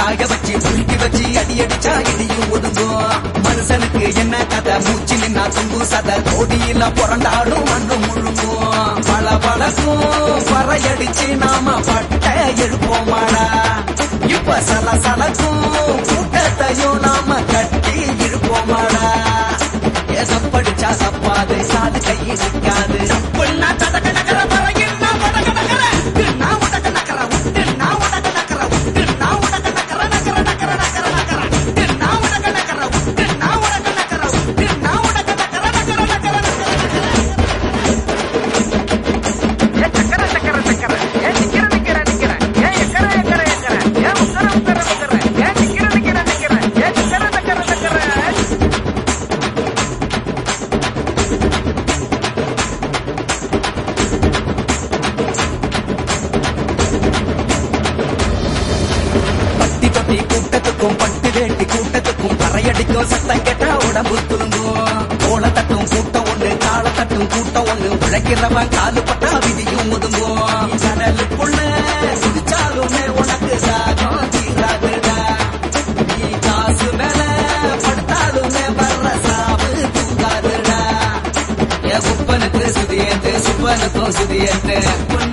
காய வச்சு புழுக்கி வச்சு அடி அடிச்சா இடியும் ஒதுங்கும் மனுஷனுக்கு என்ன கதை மூச்சு நின்னா தும்பு சத கோடியில புரண்டாடும் மண்ணு முழுங்கும் பல பழக்கும் பறையடிச்சு நாம பட்ட எழுப்போமாடா இப்ப சல சலக்கும் கூட்டத்தையும் நாம கட்டி இருப்போமாடா ஏசப்படிச்சா சப்பாது சாது கை நிற்காது சப்புன்னா தடக்க நகர வரையின்னா வடக்க நகர உட்டுன்னா உடக்க நகர உட்டுன்னா உடக்க நகர உட்டுன்னா உடக்க நகர நகர நகர நகர நகர உட்டுன்னா உடக்க நகர உட்டுன்னா உடக்க நகர உட்டுன்னா உடக்க நகர நகர நகர நகர ஏ சக்கர சக்கர சக்கர ஏ நிக்கிற நிக்கிற நிக்கிற ஏ எக்கர எக்கர எக்கர ஏ உக்கர உக்கர உக்கர ஏ நிக்கிற நிக்கிற நிக்கிற ஏ சக்கர சக்கர சக்கர பட்டி தொட்டி கூட்டத்துக்கும் பட்டு வேட்டி கூட்டத்துக்கும் பறையடிக்கும் சத்தம் கேட்டா உடம்பு துலுங்கும் கோல தட்டும் கூட்டம் ஒண்ணு கால தட்டும் கூட்டம் ஒண்ணு உழைக்கிறவன் காலு பட்டா விதியும் ஒதுங்கும் கடலுக்குள்ள குதிச்சாலுமே உனக்கு சாகம் தீராதுடா நீ காசு மேல படுத்தாலுமே வர்ற சாவு தூங்காதுடா என் குப்பனுக்கு சுதியேத்து சுப்பனுக்கும் சுதியேத்து